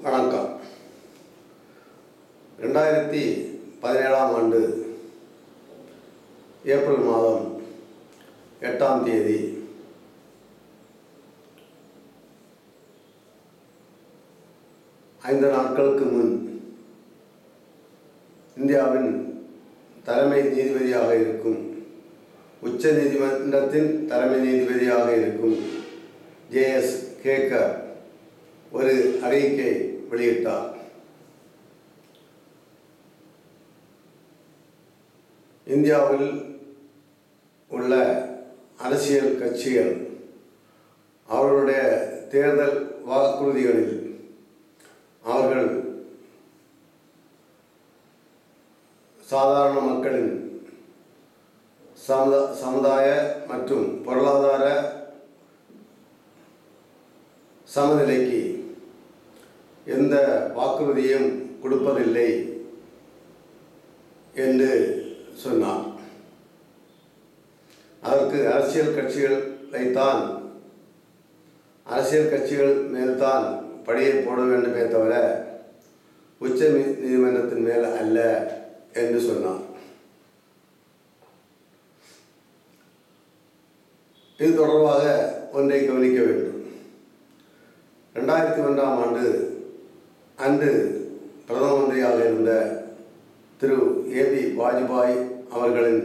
வணக்கம் ரெண்டாயிரத்தி பதினேழாம் ஆண்டு ஏப்ரல் மாதம் எட்டாம் தேதி ஐந்து நாட்களுக்கு முன் இந்தியாவின் தலைமை நீதிபதியாக இருக்கும் உச்ச நீதிமன்றத்தின் தலைமை நீதிபதியாக இருக்கும் ஜேஎஸ் கேக்கர் ஒரு அறிக்கை வெளியிட்டார் இந்தியாவில் உள்ள அரசியல் கட்சிகள் அவர்களுடைய தேர்தல் வாக்குறுதிகளில் அவர்கள் சாதாரண மக்களின் சமுதா சமுதாய மற்றும் பொருளாதார சமநிலைக்கு எந்த வாக்குறுதியும் கொடுப்பதில்லை என்று சொன்னார் அதற்கு அரசியல் கட்சிகளைத்தான் அரசியல் கட்சிகள் மேல்தான் பழியை போட வேண்டுமே தவிர உச்ச நீ- நீதிமன்றத்தின் மேல் அல்ல என்று சொன்னார் இது தொடர்பாக ஒன்றை கவனிக்க வேண்டும் ரெண்டாயிரத்தி ஒன்றாம் ஆண்டு அன்று பிரதம மந்திரியாக இருந்த திரு ஏபி வாஜ்பாய் அவர்களின்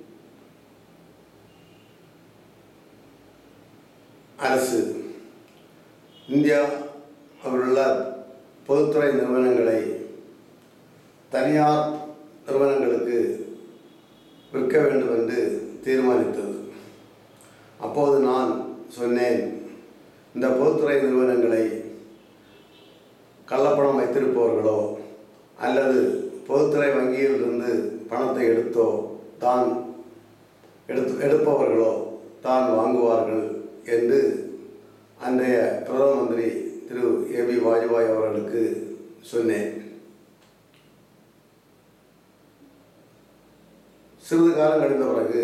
அரசு இந்தியா உள்ள பொதுத்துறை நிறுவனங்களை தனியார் நிறுவனங்களுக்கு விற்க வேண்டும் என்று தீர்மானித்தது அப்போது நான் சொன்னேன் இந்த பொதுத்துறை நிறுவனங்களை கள்ளப்பணம் வைத்திருப்பவர்களோ அல்லது பொதுத்துறை வங்கியிலிருந்து பணத்தை எடுத்தோ தான் எடுத்து எடுப்பவர்களோ தான் வாங்குவார்கள் என்று அன்றைய பிரதம மந்திரி திரு ஏபி வாஜ்பாய் அவர்களுக்கு சொன்னேன் சிறிது காலம் கழிந்த பிறகு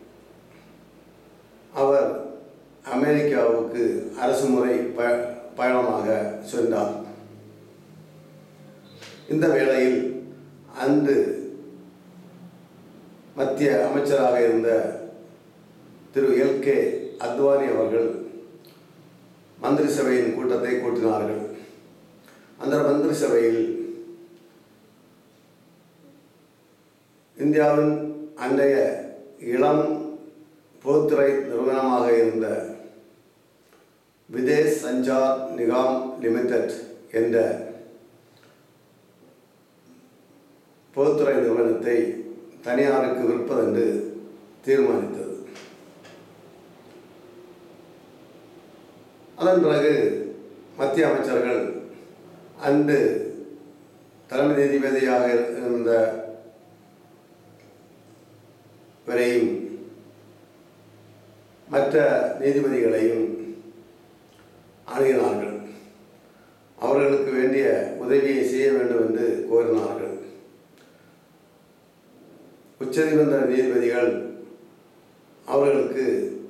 அவர் அமெரிக்காவுக்கு அரசுமுறை ப பயணமாக சென்றார் இந்த வேளையில் அன்று மத்திய அமைச்சராக இருந்த திரு எல் கே அத்வானி அவர்கள் மந்திரி சபையின் கூட்டத்தை கூட்டினார்கள் அந்த மந்திரி சபையில் இந்தியாவின் அன்றைய இளம் பொதுத்துறை நிறுவனமாக இருந்த விதேஷ் சஞ்சார் நிகாம் லிமிடெட் என்ற பொதுத்துறை நிறுவனத்தை தனியாருக்கு விற்பதென்று தீர்மானித்தது அதன் பிறகு மத்திய அமைச்சர்கள் அன்று தலைமை நீதிபதியாக இருந்த வரையும் மற்ற நீதிபதிகளையும் அணுகினார்கள் அவர்களுக்கு வேண்டிய உதவியை செய்ய வேண்டும் என்று கோரினார்கள் உச்சநீதிமன்ற நீதிபதிகள் அவர்களுக்கு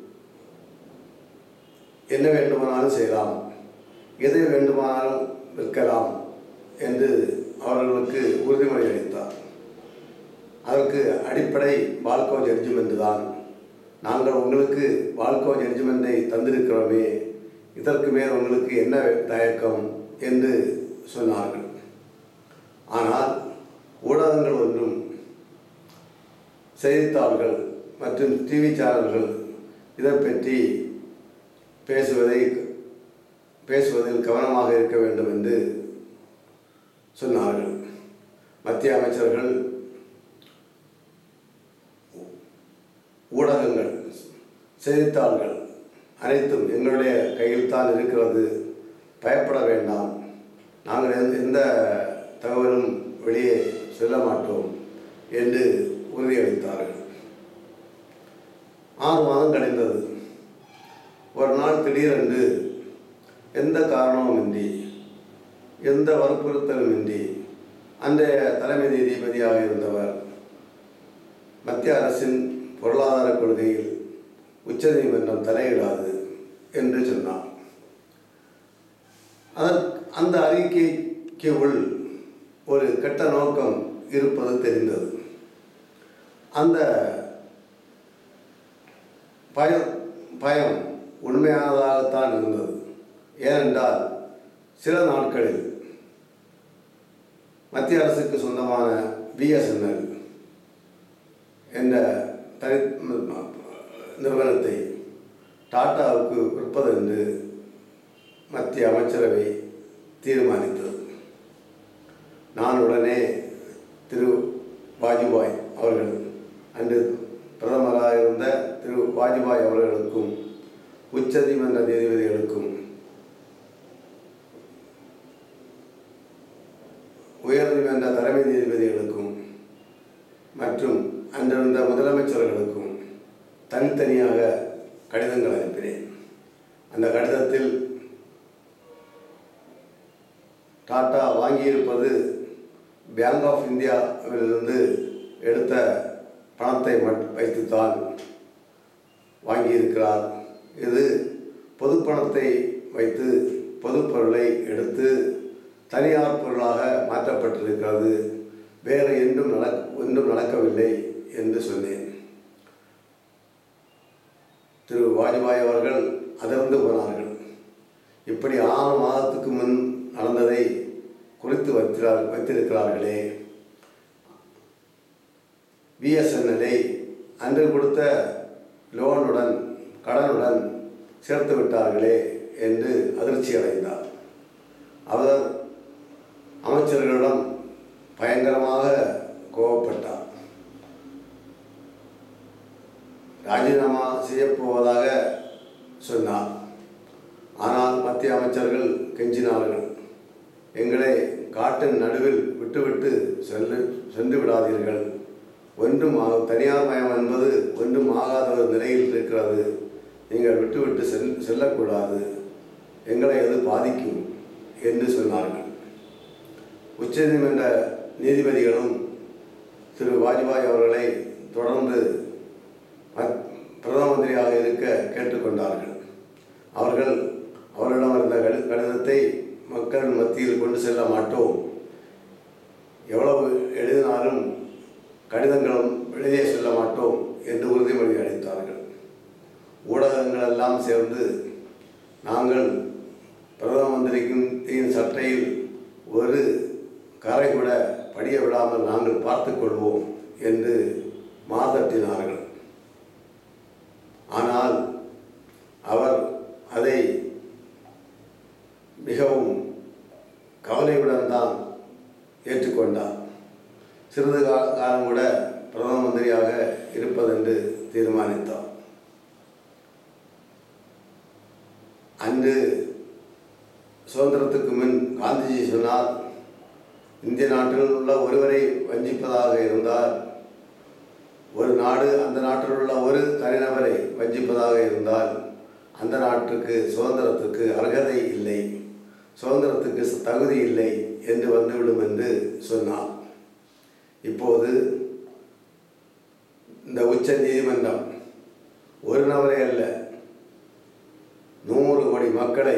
என்ன வேண்டுமானாலும் செய்யலாம் எதை வேண்டுமானாலும் விற்கலாம் என்று அவர்களுக்கு உறுதிமொழி அளித்தார் அதற்கு அடிப்படை பால்கோ ஜட்ஜ்மெண்ட் தான் நாங்கள் உங்களுக்கு பால்கோ ஜட்ஜ்மெண்ட்டை தந்திருக்கிறோமே இதற்கு மேல் உங்களுக்கு என்ன தயக்கம் என்று சொன்னார்கள் ஆனால் ஊடகங்கள் ஒன்றும் செய்தித்தாள்கள் மற்றும் டிவி சேனல்கள் இதை பற்றி பேசுவதை பேசுவதில் கவனமாக இருக்க வேண்டும் என்று சொன்னார்கள் மத்திய அமைச்சர்கள் ஊடகங்கள் செய்தித்தாள்கள் அனைத்தும் எங்களுடைய கையில் தான் இருக்கிறது பயப்பட வேண்டாம் நாங்கள் எந்த- எந்த தகவலும் வெளியே சொல்ல மாட்டோம் என்று உறுதியளித்தார்கள் ஆறு மாதம் கழிந்தது ஒரு நாள் திடீரென்று எந்த காரணமுமின்றி எந்த வற்புறுத்தலுமின்றி அன்றைய தலைமை நீதிபதியாக இருந்தவர் மத்திய அரசின் பொருளாதார கொள்கையில் உச்சநீதிமன்றம் தலையிடாது என்று சொன்னார் அதற் அந்த அறிக்கைக்கு உள் ஒரு கெட்ட நோக்கம் இருப்பது தெரிந்தது அந்த பயம் பயம் உண்மையானதாகத்தான் இருந்தது ஏனென்றால் சில நாட்களில் மத்திய அரசுக்கு சொந்தமான பிஎஸ்என்எல் என்ற தனி நிறுவனத்தை டாட்டாவுக்கு விற்பதென்று மத்திய அமைச்சரவை தீர்மானித்தது நான் உடனே திரு வாஜ்பாய் அவர்கள் அன்று பிரதமராக இருந்த திரு வாஜ்பாய் அவர்களுக்கும் உச்சநீதிமன்ற நீதிபதிகளுக்கும் உயர்நீதிமன்ற தலைமை நீதிபதிகளுக்கும் மற்றும் அன்றிருந்த முதலமைச்சர்களுக்கும் தனித்தனியாக கடிதங்கள் அனுப்பினேன் அந்த கடிதத்தில் டாட்டா வாங்கியிருப்பது பேங்க் ஆஃப் இந்தியாவிலிருந்து எடுத்த பணத்தை மட் வைத்துத்தான் வாங்கியிருக்கிறார் இது பொது பணத்தை வைத்து பொது பொருளை எடுத்து தனியார் பொருளாக மாற்றப்பட்டிருக்கிறது வேறு என்றும் நடக் ஒன்றும் நடக்கவில்லை என்று சொன்னேன் திரு வாஜ்பாய் அவர்கள் அதிர்ந்து போனார்கள் இப்படி ஆறு மாதத்துக்கு முன் நடந்ததை குறித்து வைத்திரார் வைத்திருக்கிறார்களே பிஎஸ்என்எல்லை அன்று கொடுத்த லோனுடன் கடனுடன் சேர்த்து விட்டார்களே என்று அதிர்ச்சி அடைந்தார் அவர் அமைச்சர்களிடம் பயங்கரமாக கோபப்பட்டார் ராஜினாமா செய்யப்போவதாக சொன்னார் ஆனால் மத்திய அமைச்சர்கள் கெஞ்சினார்கள் எங்களை காட்டின் நடுவில் விட்டுவிட்டு செல்லு சென்று விடாதீர்கள் ஒன்றும் ஆக தனியார் மயம் என்பது ஒன்றும் ஆகாத ஒரு நிலையில் இருக்கிறது நீங்கள் விட்டுவிட்டு செல் செல்லக்கூடாது எங்களை அது பாதிக்கும் என்று சொன்னார்கள் உச்சநீதிமன்ற நீதிபதிகளும் திரு வாஜ்பாய் அவர்களை தொடர்ந்து மத்- பிரதம மந்திரியாக இருக்க கேட்டுக்கொண்டார்கள் அவர்கள் அவரிடம் இருந்த கடி- கடிதத்தை மக்கள் மத்தியில் கொண்டு செல்ல மாட்டோம் எவ்வளவு எழுதினாலும் கடிதங்களும் வெளியே செல்ல மாட்டோம் என்று உறுதிமொழி அளித்தார்கள் ஊடகங்கள் எல்லாம் சேர்ந்து நாங்கள் பிரதம மந்திரியின் சட்டையில் ஒரு கரை கூட படிய விடாமல் நாங்கள் பார்த்துக் கொள்வோம் என்று மாதட்டினார்கள் ஆனால் அவர் அதை மிகவும் கவலையுடன் தான் ஏற்றுக்கொண்டார் சிறிது கா- காலம் கூட பிரதம மந்திரியாக இருப்பதென்று தீர்மானித்தார் அன்று சுதந்திரத்துக்கு முன் காந்திஜி சொன்னார் இந்திய நாட்டில் உள்ள ஒருவரை வஞ்சிப்பதாக இருந்தால் ஒரு நாடு அந்த நாட்டில் உள்ள ஒரு தனிநபரை வஞ்சிப்பதாக இருந்தால் அந்த நாட்டுக்கு சுதந்திரத்துக்கு அர்ஹதை இல்லை சுதந்திரத்துக்கு தகுதி இல்லை என்று வந்துவிடும் என்று சொன்னார் இப்போது இந்த உச்ச நீதிமன்றம் ஒரு நபரே அல்ல நூறு கோடி மக்களை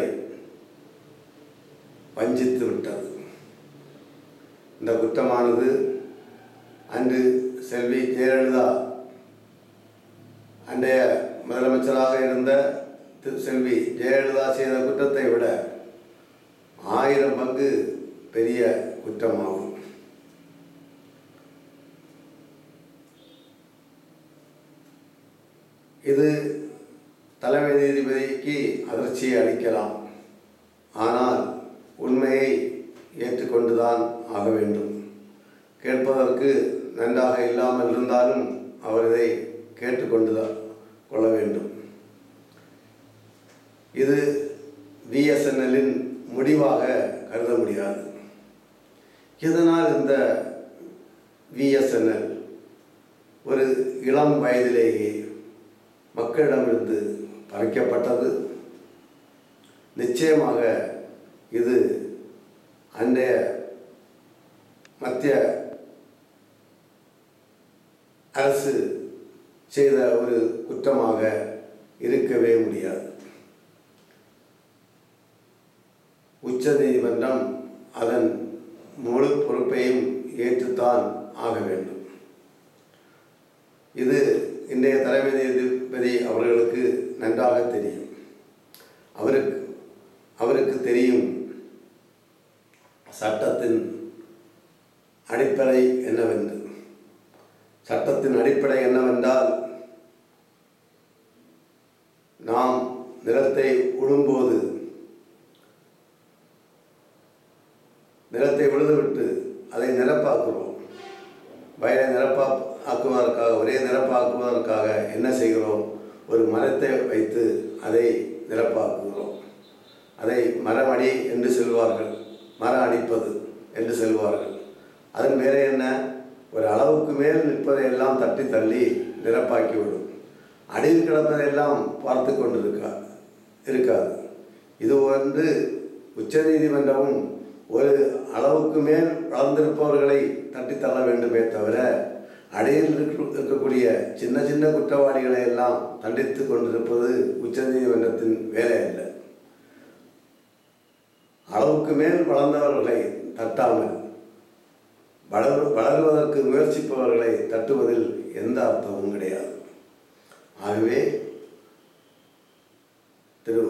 வஞ்சித்து விட்டது இந்த குற்றமானது அன்று செல்வி ஜெயலலிதா அன்றைய முதலமைச்சராக இருந்த திரு செல்வி ஜெயலலிதா செய்த குற்றத்தை விட ஆயிரம் பங்கு பெரிய குற்றமாகும் இது தலைமை நீதிபதிக்கு அதிர்ச்சியை அளிக்கலாம் ஆனால் உண்மையை ஏற்றுக்கொண்டுதான் ஆக வேண்டும் கேட்பதற்கு நன்றாக இல்லாமல் இருந்தாலும் அவர் இதை கேட்டுக்கொண்டுதான் கொள்ள வேண்டும் இது பிஎஸ்என்எல்லின் முடிவாக கருத முடியாது இதனால் இந்த பிஎஸ்என்எல் ஒரு இளம் வயதிலேயே மக்களிடமிருந்து பறிக்கப்பட்டது நிச்சயமாக இது அன்றைய மத்திய அரசு செய்த ஒரு குற்றமாக இருக்கவே முடியாது உச்ச உச்ச நீதிமன்றம் அதன் முழு பொறுப்பையும் ஏற்றுத்தான் ஆக வேண்டும் இது இன்றைய தலைமை நீதிபதி அவர்களுக்கு நன்றாக தெரியும் அவருக்கு அவருக்கு தெரியும் சட்டத்தின் அடிப்படை என்னவென்று சட்டத்தின் அடிப்படை என்னவென்றால் நாம் நிலத்தை உழும்போது நிலத்தை விழுதுவிட்டு அதை நிரப்பாக்குறோம் வயலை நிரப்பா ஆக்குவதற்காக ஒரே நிரப்பாக்குவதற்காக என்ன செய்கிறோம் ஒரு மரத்தை வைத்து அதை நிரப்பாக்குகிறோம் அதை மரமடி என்று சொல்வார்கள் மரம் அடிப்பது என்று சொல்வார்கள் அதன் மேலே என்ன ஒரு அளவுக்கு மேல் நிற்பதை எல்லாம் தட்டி தள்ளி நிரப்பாக்கிவிடும் அடியில் கிடப்பதையெல்லாம் பார்த்து கொண்டிருக்கா இருக்காது இது வந்து உச்சநீதிமன்றமும் ஒரு அளவுக்கு மேல் வளர்ந்திருப்பவர்களை தட்டி தள்ள வேண்டுமே தவிர அடியில் இருக்க- இருக்கக்கூடிய சின்ன சின்ன குற்றவாளிகளை எல்லாம் தண்டித்து கொண்டிருப்பது உச்சநீதிமன்றத்தின் வேலை அல்ல அளவுக்கு மேல் வளர்ந்தவர்களை தட்டாமல் வளர் வளருவதற்கு முயற்சிப்பவர்களை தட்டுவதில் எந்த அர்த்தமும் கிடையாது ஆகவே திரு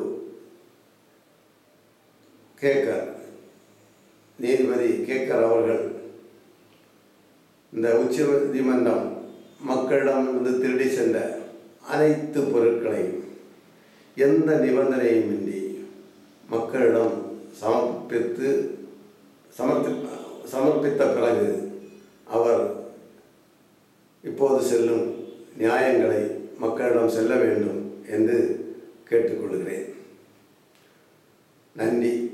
கேக்கர் நீதிபதி கேக்கர் அவர்கள் இந்த உச்ச நீதிமன்றம் மக்களிடம் இருந்து திருடி சென்ற அனைத்து பொருட்களையும் எந்த நிபந்தனையும் இன்றி மக்களிடம் சமர்ப்பித்து சமர்ப்பி சமர்ப்பித்த பிறகு அவர் இப்போது செல்லும் நியாயங்களை மக்களிடம் செல்ல வேண்டும் என்று கேட்டுக்கொள்கிறேன் நன்றி